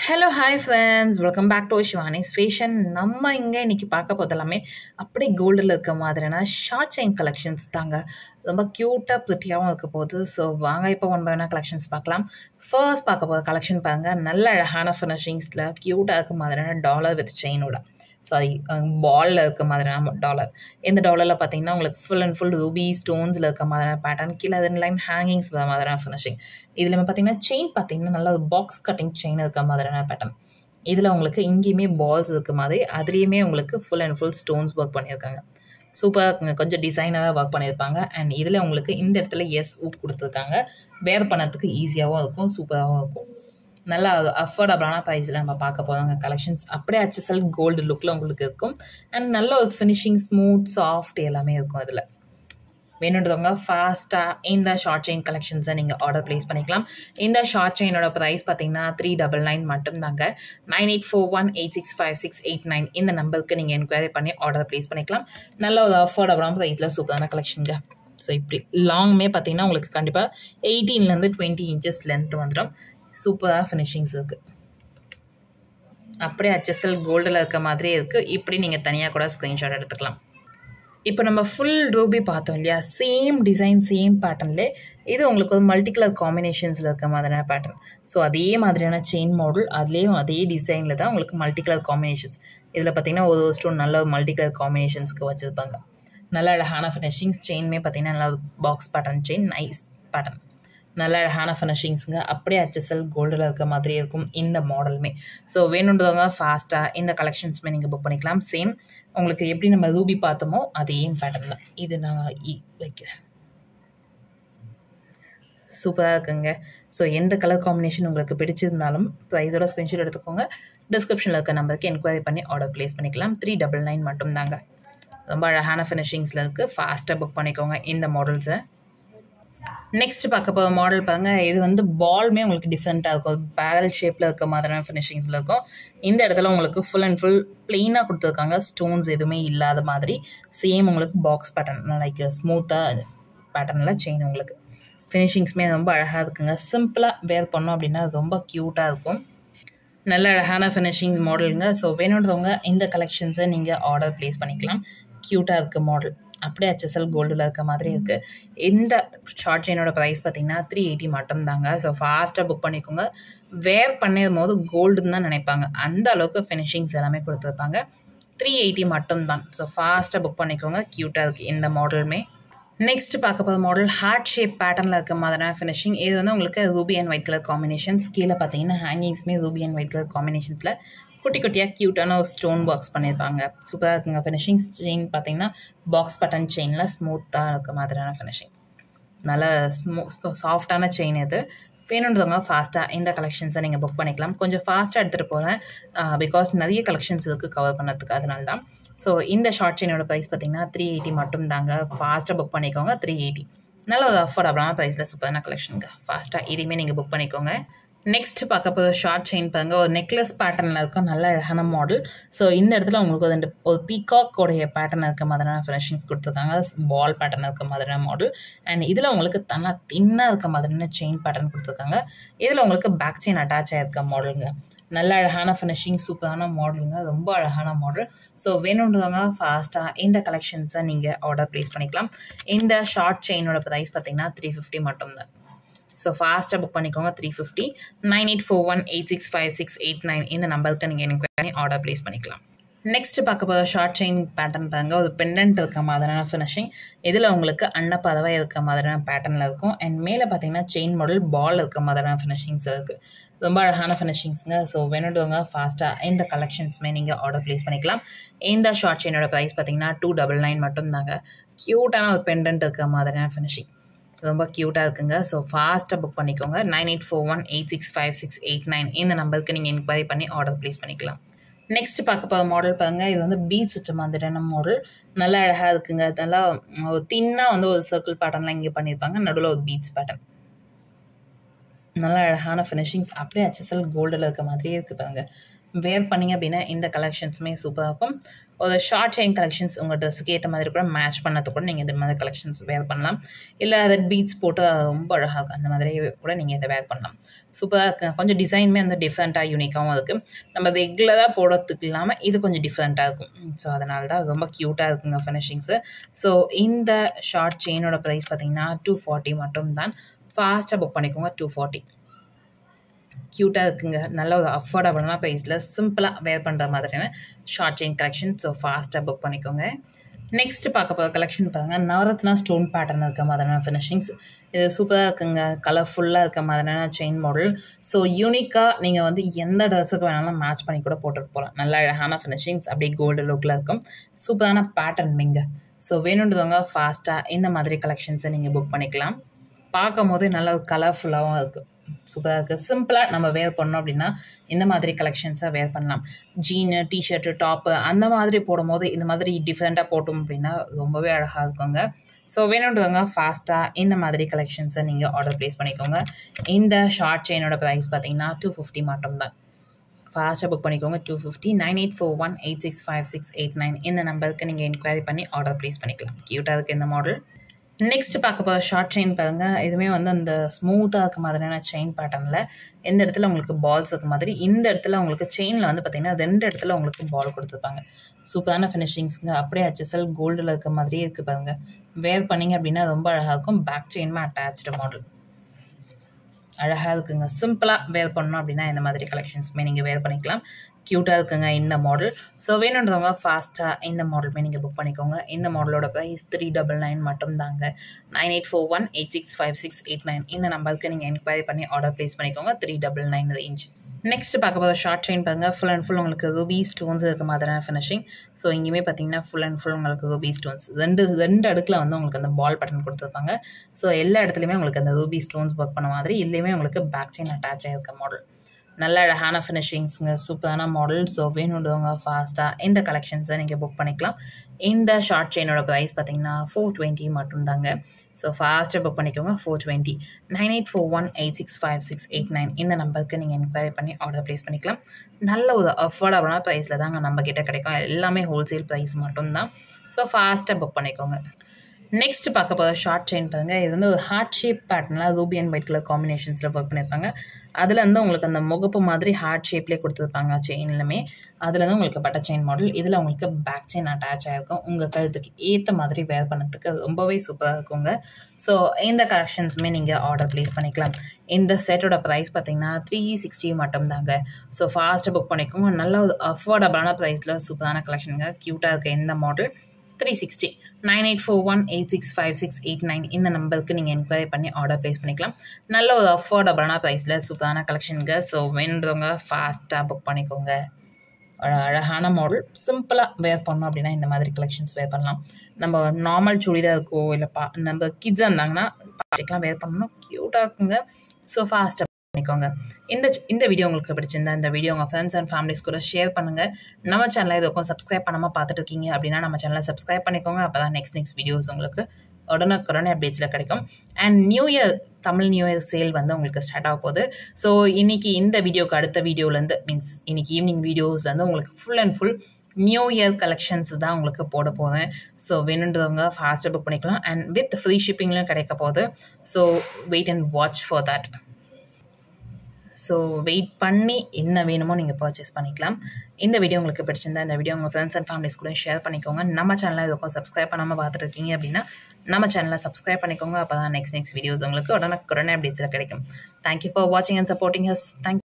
hello hi friends welcome back to Shivani's fashion நம்ம இங்கே இன்றைக்கி பார்க்க போகிறது எல்லாமே அப்படியே கோல்டில் இருக்க மாதிரியான ஷார்ட் செயின் கலெக்ஷன்ஸ் தாங்க ரொம்ப க்யூட்டாக ப்ரிட்டியாகவும் இருக்க போகுது ஸோ வாங்க இப்போ ஒன் பை ஒன்னாக கலெக்ஷன்ஸ் பார்க்கலாம் ஃபர்ஸ்ட் பார்க்க போகிற கலெக்ஷன் பாருங்கள் நல்ல அழகான ஃபினிஷிங்ஸில் க்யூட்டாக இருக்க மாதிரியான டாலர் வித் செயினோட சாரி பாலில் இருக்க மாதிரியான டாலர் இந்த டாலரில் பார்த்தீங்கன்னா உங்களுக்கு ஃபுல் அண்ட் ஃபுல் ரூபி ஸ்டோன்ஸில் இருக்க மாதிரியான பேட்டர்ன் கீழே ரெண்டு லைன் ஹேங்கிங்ஸ் வர மாதிரியான ஃபினிஷிங் இதில் பார்த்தீங்கன்னா செயின் பார்த்தீங்கன்னா நல்ல ஒரு பாக்ஸ் கட்டிங் செயின் இருக்க மாதிரியான பேட்டர்ன் இதில் உங்களுக்கு இங்கேயுமே பால்ஸ் இருக்க மாதிரி அதுலேயுமே உங்களுக்கு full and full stones work பண்ணியிருக்காங்க சூப்பராக இருக்குங்க கொஞ்சம் டிசைனராக ஒர்க் பண்ணியிருப்பாங்க அண்ட் இதில் உங்களுக்கு இந்த இடத்துல எஸ் ஊப் கொடுத்துருக்காங்க வேர் பண்ணதுக்கு ஈஸியாகவும் இருக்கும் சூப்பராகவும் இருக்கும் நல்லா அஃபோர்டபுளான ப்ரைஸில் நம்ம பார்க்க போகிறாங்க கலெக்ஷன்ஸ் அப்படியே ஹெச்எஸ்எல் கோல்டு லுக்கில் உங்களுக்கு இருக்கும் அண்ட் நல்ல ஒரு ஃபினிஷிங் ஸ்மூத் சாஃப்ட் எல்லாமே இருக்கும் அதில் வேணுன்றவங்க ஃபாஸ்ட்டாக இந்த ஷார்ட் செயின் கலெக்ஷன்ஸை நீங்கள் ஆர்டர் ப்ளேஸ் பண்ணிக்கலாம் இந்த ஷார்ட் செயினோட ப்ரைஸ் பார்த்தீங்கன்னா த்ரீ டபுள் நைன் மட்டும்தாங்க nine eight four one eight six five six eight nine இந்த நம்பருக்கு நீங்கள் என்கொயரி பண்ணி ஆர்டர் ப்ளேஸ் பண்ணிக்கலாம் நல்ல ஒரு அஃபோர்டபுளான ப்ரைஸில் சூப்பரான கலெக்ஷனுங்க ஸோ இப்படி லாங்குமே பார்த்தீங்கன்னா உங்களுக்கு கண்டிப்பாக எயிட்டீன்லேருந்து டுவெண்ட்டி இன்ச்சஸ் லென்த் வந்துடும் சூப்பராக ஃபினிஷிங்ஸ் இருக்குது அப்படியே ஹெச்எஸ்எல் கோல்டில் இருக்க மாதிரியே இருக்குது இப்படி நீங்கள் தனியாக கூட ஸ்க்ரீன்ஷாட் எடுத்துக்கலாம் இப்போ நம்ம ஃபுல் ரூபி பார்த்தோம் இல்லையா சேம் டிசைன் சேம் பேட்டர்ன்லே இது உங்களுக்கு ஒரு மல்டி கலர் காம்பினேஷன்ஸில் இருக்க மாதிரியான பேட்டர்ன் ஸோ அதே மாதிரியான செயின் மாடல் அதுலேயும் அதே டிசைனில் தான் உங்களுக்கு மல்டி கலர் காம்பினேஷன்ஸ் இதில் பார்த்தீங்கன்னா ஒரு ஒரு ஸ்டோன் நல்ல ஒரு மல்டி கலர் காம்பினேஷன்ஸ்க்கு வச்சுருப்பாங்க நல்ல அழகான ஃபினிஷிங்ஸ் செயின்மே பார்த்தீங்கன்னா நல்ல box pattern chain nice pattern நல்ல அழகான ஃபினிஷிங்ஸுங்க அப்படியே ஹெச்எஸ்எல் கோல்டில் இருக்க மாதிரி இருக்கும் இந்த மாடலுமே ஸோ வேணுன்றவங்க ஃபாஸ்ட்டாக இந்த கலெக்ஷன்ஸுமே நீங்கள் புக் பண்ணிக்கலாம் சேம் உங்களுக்கு எப்படி நம்ம ரூபி பார்த்தோமோ அதே பேட்டர்ன் தான் இது நான் வைக்கிறேன் சூப்பராக இருக்குங்க ஸோ எந்த கலர் காம்பினேஷன் உங்களுக்கு பிடிச்சிருந்தாலும் ப்ரைஸோட ஸ்க்ரீன்ஷாட் எடுத்துக்கோங்க டிஸ்கிரிப்ஷனில் இருக்க நம்பருக்கு என்கொயரி பண்ணி ஆர்டர் ப்ளேஸ் பண்ணிக்கலாம் த்ரீ டபுள் நைன் மட்டும் தாங்க ரொம்ப அழகான ஃபினிஷிங்ஸில் இருக்குது ஃபாஸ்ட்டாக புக் பண்ணிக்கோங்க இந்த மாடல்ஸை நெக்ஸ்ட் பார்க்க போகிற மாடல் பாருங்க இது வந்து பால்மே உங்களுக்கு டிஃப்ரெண்ட்டாக இருக்கும் பேரல் ஷேப்பில் இருக்க மாதிரியான ஃபினிஷிங்ஸில் இருக்கும் இந்த இடத்துல உங்களுக்கு ஃபுல் அண்ட் ஃபுல் ப்ளெயினாக கொடுத்துருக்காங்க ஸ்டோன்ஸ் எதுவுமே இல்லாத மாதிரி சேம் உங்களுக்கு பாக்ஸ் பேட்டர்ன் லைக் ஸ்மூத்தாக பேட்டர்னில் செயின் உங்களுக்கு ஃபினிஷிங்ஸுமே ரொம்ப அழகாக இருக்குங்க சிம்பிளாக வேர் பண்ணோம் அப்படின்னா ரொம்ப க்யூட்டாக இருக்கும் நல்ல அழகான ஃபினிஷிங் மாடலுங்க ஸோ வேணுன்றவங்க இந்த கலெக்ஷன்ஸை நீங்கள் ஆர்டர் ப்ளேஸ் பண்ணிக்கலாம் க்யூட்டாக இருக்குது மாடல் அப்படியே ஹெச்எஸ்எல் கோல்டில் இருக்க மாதிரி இருக்குது இந்த ஷார்ட் செயினோட ப்ரைஸ் பார்த்தீங்கன்னா த்ரீ எயிட்டி மட்டும் தாங்க ஸோ ஃபாஸ்ட்டாக புக் பண்ணிக்கோங்க வேர் பண்ணிடும் போது கோல்டுன்னு தான் நினைப்பாங்க அந்த அளவுக்கு ஃபினிஷிங்ஸ் எல்லாமே கொடுத்துருப்பாங்க த்ரீ எயிட்டி மட்டும் தான் ஸோ ஃபாஸ்ட்டாக புக் பண்ணிக்கோங்க க்யூட்டாக இருக்குது இந்த மாடலுமே நெக்ஸ்ட் பார்க்க போகிற மாடல் ஹார்ட் ஷேப் பேட்டர்னில் இருக்க மாதிரியான ஃபினிஷிங் இது வந்து உங்களுக்கு ruby and white colour combinations கீழே பார்த்தீங்கன்னா ஹேங்கிங்ஸ்மே ரூபி அண்ட் ஒயிட் கலர் காம்பினேஷன்ஸில் குட்டி குட்டியாக க்யூட்டான ஒரு ஸ்டோன் பாக்ஸ் பண்ணியிருப்பாங்க சூப்பராக இருக்குங்க ஃபினிஷிங் செயின் பார்த்தீங்கன்னா பாக்ஸ் பட்டன் செயினில் ஸ்மூத்தாக இருக்க மாதிரியான ஃபினிஷிங் நல்ல ஸ்மூ சாஃப்டான செயின் இது வேணுன்றவங்க ஃபாஸ்ட்டாக இந்த கலெக்ஷன்ஸை நீங்கள் புக் பண்ணிக்கலாம் கொஞ்சம் ஃபாஸ்ட்டாக எடுத்துகிட்டு போகிறேன் பிகாஸ் நிறைய கலெக்ஷன்ஸ் இருக்குது கவர் பண்ணதுக்கு அதனால தான் ஸோ இந்த ஷார்ட் செயினோட ப்ரைஸ் பார்த்தீங்கன்னா த்ரீ எயிட்டி மட்டும் தாங்க ஃபாஸ்ட்டாக புக் பண்ணிக்கோங்க த்ரீ எயிட்டி நல்ல ஒரு அஃபோர்டபுளான ப்ரைஸில் சூப்பரான கலெக்ஷனுங்க ஃபாஸ்ட்டாக இதையுமே நீங்கள் புக் பண்ணிக்கோங்க நெக்ஸ்ட் பார்க்க போகிற ஷார்ட் செயின் பாருங்க ஒரு நெக்லஸ் பேட்டர்னில் இருக்கும் நல்ல அழகான மாடல் ஸோ இந்த இடத்துல உங்களுக்கு ரெண்டு ஒரு பீகாக்கோடைய பேட்டர்ன் இருக்க மாதிரியான ஃபினிஷிங்ஸ் கொடுத்துருக்காங்க பால் பேட்டர்ன் இருக்க மாதிரியான மாடல் அண்ட் இதில் உங்களுக்கு தன்னா தின்னாக இருக்க மாதிரியான செயின் பேட்டர்ன் கொடுத்துருக்காங்க இதில் உங்களுக்கு பேக் செயின் அட்டாச் ஆகிருக்க மாடலுங்க நல்ல அழகான ஃபினிஷிங் சூப்பரான மாடலுங்க ரொம்ப அழகான மாடல் ஸோ வேணுன்றவங்க ஃபாஸ்ட்டாக இந்த கலெக்ஷன்ஸை நீங்கள் ஆர்டர் ப்ளேஸ் பண்ணிக்கலாம் இந்த ஷார்ட் செயினோட ப்ரைஸ் பார்த்தீங்கன்னா த்ரீ ஃபிஃப்டி மட்டும்தான் ஸோ ஃபாஸ்ட்டாக புக் பண்ணிக்கோங்க three fifty nine eight four one eight six five six eight nine இந்த நம்பருக்கு நீங்கள் எனக்கு பண்ணி ஆர்டர் ப்ளேஸ் பண்ணிக்கலாம் நெக்ஸ்ட் பார்க்க போகிற ஷார்ட் செயின் பேட்டர்ன் பாருங்க ஒரு பெண்டன்ட் இருக்க மாதிரியான ஃபினிஷிங் இதில் உங்களுக்கு அன்னப்பறவை இருக்க மாதிரியான பேட்டர்னில் இருக்கும் அண்ட் மேலே பார்த்தீங்கன்னா செயின் மாடல் பால் இருக்க மாதிரியான ஃபினிஷிங்ஸ் இருக்குது ரொம்ப அழகான ஃபினிஷிங்ஸுங்க ஸோ வேணுன்றவங்க ஃபாஸ்ட்டாக இந்த கலெக்ஷன்ஸுமே நீங்கள் ஆர்டர் ப்ளேஸ் பண்ணிக்கலாம் இந்த ஷார்ட் செயினோட ப்ரைஸ் பார்த்தீங்கன்னா டூ டபுள் நைன் மட்டும் தாங்க க்யூட்டான ஒரு பெண்டன்ட் இருக்க மாதிரியான ஃபினிஷிங் ரொம்ப க்யூட்டாக இருக்குங்க ஸோ ஃபாஸ்ட்டாக புக் பண்ணிக்கோங்க nine eight four one eight six five six eight nine இந்த நம்பருக்கு நீங்கள் என்கொயரி பண்ணி ஆர்டர் ப்ளேஸ் பண்ணிக்கலாம் நெக்ஸ்ட் பார்க்க போகிற மாடல் பாருங்கள் இது வந்து பீச் சுற்ற மாதிரியான மாடல் நல்லா அழகாக இருக்குங்க நல்லா ஒரு தின்னாக வந்து ஒரு சர்க்கிள் பேட்டர்ன்லாம் இங்கே பண்ணியிருப்பாங்க நடுவில் ஒரு பீச் பேட்டர்ன் நல்லா அழகான ஃபினிஷிங்ஸ் அப்படியே ஹெச்எஸ்எல் கோல்டில் இருக்க மாதிரியே இருக்குது பாருங்க வேர் பண்ணிங்க அப்படின்னா இந்த கலெக்ஷன்ஸுமே சூப்பராக இருக்கும் ஒரு ஷார்ட் செயின் கலெக்ஷன்ஸ் உங்கள் ட்ரெஸ்ஸுக்கு ஏற்ற மாதிரி கூட மேட்ச் பண்ணது கூட நீங்கள் இந்த மாதிரி கலெக்ஷன்ஸ் வேர் பண்ணலாம் இல்லை அதை பீட்ஸ் போட்டு ரொம்ப அழகாக இருக்கும் அந்த மாதிரி கூட நீங்கள் இதை வேர் பண்ணலாம் சூப்பராக இருக்கு கொஞ்சம் டிசைனுமே வந்து டிஃப்ரெண்ட்டாக யூனிக்காகவும் இருக்குது நம்ம ரெகுலராக போடுறதுக்கு இல்லாமல் இது கொஞ்சம் டிஃப்ரெண்ட்டாக இருக்கும் ஸோ அதனால தான் ரொம்ப க்யூட்டாக இருக்குங்க ஃபினிஷிங்ஸு ஸோ இந்த ஷார்ட் செயினோட ப்ரைஸ் பார்த்தீங்கன்னா டூ ஃபார்ட்டி மட்டும் தான் ஃபாஸ்ட்டாக புக் பண்ணிக்கோங்க டூ ஃபார்ட்டி க்யூட்டாக இருக்குங்க நல்ல ஒரு அஃபோர்டபுளான ப்ரைஸில் சிம்பிளாக வேர் பண்ணுற மாதிரியான ஷார்ட் செயின் கலெக்ஷன் ஸோ ஃபாஸ்ட்டாக புக் பண்ணிக்கோங்க நெக்ஸ்ட் பார்க்க போகிற கலெக்ஷன் பாருங்கள் நவரத்னா ஸ்டோன் பேட்டர்ன் இருக்க மாதிரியான ஃபினிஷிங்ஸ் இது சூப்பராக இருக்குங்க கலர்ஃபுல்லாக இருக்க மாதிரியான செயின் மாடல் ஸோ யூனிக்காக நீங்கள் வந்து எந்த ட்ரெஸ்ஸுக்கு வேணாலும் மேட்ச் பண்ணி கூட போட்டுட்டு போகலாம் நல்ல அழகான ஃபினிஷிங்ஸ் அப்படியே கோல்டு லுக்கில் இருக்கும் சூப்பரான பேட்டர்ன் மிங்க ஸோ வேணுன்றவங்க ஃபாஸ்ட்டாக இந்த மாதிரி கலெக்ஷன்ஸை நீங்கள் புக் பண்ணிக்கலாம் பார்க்கும் போது நல்ல கலர்ஃபுல்லாகவும் இருக்குது சூப்பராக இருக்குது சிம்பிளாக நம்ம வேர் பண்ணோம் அப்படின்னா இந்த மாதிரி கலெக்ஷன்ஸாக வேர் பண்ணலாம் ஜீனு டிஷர்ட்டு டாப்பு அந்த மாதிரி போடும்போது இந்த மாதிரி டிஃப்ரெண்ட்டாக போட்டோம் அப்படின்னா ரொம்பவே அழகாக இருக்குங்க ஸோ வேணுன்றவங்க ஃபாஸ்ட்டாக இந்த மாதிரி கலெக்ஷன்ஸை நீங்கள் ஆர்டர் ப்ளேஸ் பண்ணிக்கோங்க இந்த ஷார்ட் செயினோட ப்ரைஸ் பார்த்தீங்கன்னா டூ ஃபிஃப்டி மட்டும்தான் ஃபாஸ்ட்டாக புக் பண்ணிக்கோங்க two fifty nine eight four one eight six five six eight nine இந்த நம்பருக்கு நீங்கள் என்கொயரி பண்ணி ஆர்டர் ப்ளேஸ் பண்ணிக்கலாம் க்யூட்டாக இருக்குது இந்த மாடல் நெக்ஸ்ட் பார்க்க போகிற ஷார்ட் செயின் பாருங்கள் இதுவுமே வந்து அந்த ஸ்மூத்தாக இருக்க மாதிரியான செயின் பேட்டர்னில் எந்த இடத்துல உங்களுக்கு பால்ஸ் இருக்க மாதிரி இந்த இடத்துல உங்களுக்கு செயினில் வந்து பார்த்திங்கன்னா ரெண்டு இடத்துல உங்களுக்கு பால் கொடுத்துருப்பாங்க சூப்பரான ஃபினிஷிங்ஸுங்க அப்படியே ஹெச்எஸ்எல் கோல்டில் இருக்க மாதிரியே இருக்குது பாருங்க வேர் பண்ணிங்க அப்படின்னா ரொம்ப அழகாக இருக்கும் பேக் செயினுமே அட்டாச்சு மாடல் அழகாக இருக்குங்க சிம்பிளாக வேர் பண்ணணும் அப்படின்னா இந்த மாதிரி கலெக்ஷன்ஸுமே நீங்கள் வேர் பண்ணிக்கலாம் க்யூட்டாக இருக்குங்க இந்த மாடல் ஸோ வேணுன்றவங்க ஃபாஸ்ட்டாக இந்த மாடலுமே நீங்கள் புக் பண்ணிக்கோங்க இந்த மாடலோட ப்ரைஸ் த்ரீ டபுள் நைன் மட்டும் தாங்க nine eight four one eight six five six eight nine இந்த நம்பருக்கு நீங்கள் என்கொயரி பண்ணி ஆர்டர் ப்ளேஸ் பண்ணிக்கோங்க three double nine range next பார்க்க போகிற ஷார்ட் செயின் பாருங்கள் ஃபுல் அண்ட் ஃபுல் உங்களுக்கு ரூபி ஸ்டோன்ஸ் இருக்க மாதிரியான ஃபினிஷிங் ஸோ இங்கேயுமே பார்த்தீங்கன்னா ஃபுல் அண்ட் ஃபுல் உங்களுக்கு ரூபி ஸ்டோன்ஸ் ரெண்டு ரெண்டு அடுக்கில் வந்து உங்களுக்கு அந்த பால் பட்டன் கொடுத்துருப்பாங்க ஸோ எல்லா இடத்துலையுமே உங்களுக்கு அந்த ரூபி ஸ்டோன்ஸ் ஒர்க் பண்ண மாதிரி இதுலேயுமே உங்களுக்கு பேக் செயின் அட்டாச் ஆகிருக்க மாடல் நல்ல அழகான ஃபினிஷிங்ஸுங்க சூப்பரான மாடல் ஸோ வேணுன்றவங்க ஃபாஸ்ட்டாக இந்த கலெக்ஷன்ஸை நீங்கள் புக் பண்ணிக்கலாம் இந்த ஷார்ட் செயினோட ப்ரைஸ் பார்த்தீங்கன்னா ஃபோர் டுவெண்ட்டி மட்டும்தாங்க ஸோ ஃபாஸ்ட்டாக புக் பண்ணிக்கோங்க four twenty nine eight four one eight six five six eight nine இந்த நம்பருக்கு நீங்கள் என்கொயரி பண்ணி ஆர்டர் ப்ளேஸ் பண்ணிக்கலாம் நல்ல ஒரு அஃபோர்டபுளான ப்ரைஸில் தாங்க நம்ம கிட்ட கிடைக்கும் எல்லாமே ஹோல்சேல் ப்ரைஸ் மட்டும்தான் ஸோ ஃபாஸ்ட்டாக புக் பண்ணிக்கோங்க நெக்ஸ்ட் பார்க்க போகிற ஷார்ட் செயின் பாருங்கள் இது வந்து ஒரு ஹார்ட் ஷேப் பேட்டர்னில் ரூபி அண்ட் ஒயிட் கலர் காம்பினேஷன்ஸில் ஒர்க் பண்ணியிருப்பாங்க அதில் வந்து உங்களுக்கு அந்த முகப்பு மாதிரி ஹார்ட் ஷேப்லேயே கொடுத்துருப்பாங்க செயின்லுமே அதில் தான் உங்களுக்கு பட்டர் செயின் மாடல் இதில் உங்களுக்கு பேக் செயின் அட்டாச் ஆகிருக்கும் உங்கள் கழுத்துக்கு ஏற்ற மாதிரி வேர் பண்ணதுக்கு ரொம்பவே சூப்பராக இருக்குங்க ஸோ இந்த கலெக்ஷன்ஸுமே நீங்கள் ஆர்டர் ப்ளேஸ் பண்ணிக்கலாம் இந்த செட்டோட ப்ரைஸ் பார்த்தீங்கன்னா த்ரீ சிக்ஸ்டி மட்டும் தாங்க ஸோ ஃபாஸ்ட்டாக புக் பண்ணிக்கோங்க நல்ல ஒரு அஃபோர்டபுளான ப்ரைஸில் சூப்பரான கலெக்ஷனுங்க க்யூட்டாக இருக்க இந்த model three sixty nine eight four one eight six five six eight nine இந்த நம்பருக்கு நீங்கள் என்கொயரி பண்ணி ஆர்டர் ப்ளேஸ் பண்ணிக்கலாம் நல்ல ஒரு அஃபோர்டபுளான ப்ரைஸில் சூப்பரான கலெக்ஷனுங்க ஸோ வேணுறவங்க ஃபாஸ்ட்டாக புக் பண்ணிக்கோங்க அழகான மாடல் சிம்பிளாக வேர் பண்ணோம் அப்படின்னா இந்த மாதிரி கலெக்ஷன்ஸ் வேர் பண்ணலாம் நம்ம நார்மல் சுடிதார் இருக்கோ இல்லை பா நம்ம கிட்ஸாக இருந்தாங்கன்னா பார்ட்டிக்கெலாம் வேர் பண்ணணும் க்யூட்டாக இருக்குங்க ஸோ ஃபாஸ்ட்டாக பண்ணிக்கோங்க இந்த இந்த வீடியோ உங்களுக்கு பிடிச்சிருந்தா இந்த வீடியோ உங்கள் ஃப்ரெண்ட்ஸ் அண்ட் ஃபேமிலிஸ் கூட ஷேர் பண்ணுங்கள் நம்ம சேனலை இதுக்கும் சப்ஸ்கிரைப் பண்ணாமல் பார்த்துட்டு இருக்கீங்க அப்படின்னா நம்ம சேனலை சப்ஸ்கிரைப் பண்ணிக்கோங்க அப்போ தான் நெக்ஸ்ட் நெக்ஸ்ட் வீடியோஸ் உங்களுக்கு உடனுக்குடனே அப்டேட்ஸில் கிடைக்கும் and new year Tamil new year sale வந்து உங்களுக்கு ஸ்டார்ட் ஆக போகுது ஸோ இன்றைக்கி இந்த வீடியோக்கு அடுத்த வீடியோலேருந்து மீன்ஸ் இன்றைக்கி ஈவினிங் வீடியோஸ்லேருந்து உங்களுக்கு full and full new year collections தான் உங்களுக்கு போட போகிறேன் ஸோ வேணுன்றவங்க ஃபாஸ்ட்டாக புக் பண்ணிக்கலாம் அண்ட் வித் ஃப்ரீ ஷிப்பிங்லையும் கிடைக்க போகுது so wait and watch for that so wait பண்ணி என்ன வேணுமோ நீங்கள் பர்ச்சேஸ் பண்ணிக்கலாம் இந்த வீடியோ உங்களுக்கு பிடிச்சிருந்தா இந்த வீடியோ உங்கள் ஃப்ரெண்ட்ஸ் அண்ட் ஃபேமிலிஸ் கூட ஷேர் பண்ணிக்கோங்க நம்ம சேனலில் இதுக்கும் சப்ஸ்கிரைப் பண்ணாமல் பார்த்துட்டு இருக்கீங்க அப்படின்னா நம்ம சேனலை சப்ஸ்கிரைப் பண்ணிக்கோங்க அப்போ தான் நெக்ஸ்ட் நெக்ஸ்ட் வீடியோஸ் உங்களுக்கு உடனே உடனே அப்டேட்ஸில் கிடைக்கும் தேங்க்யூ ஃபார் வாட்சிங் அண்ட் சப்போர்ட்டிங் ஹஸ் தேங்க்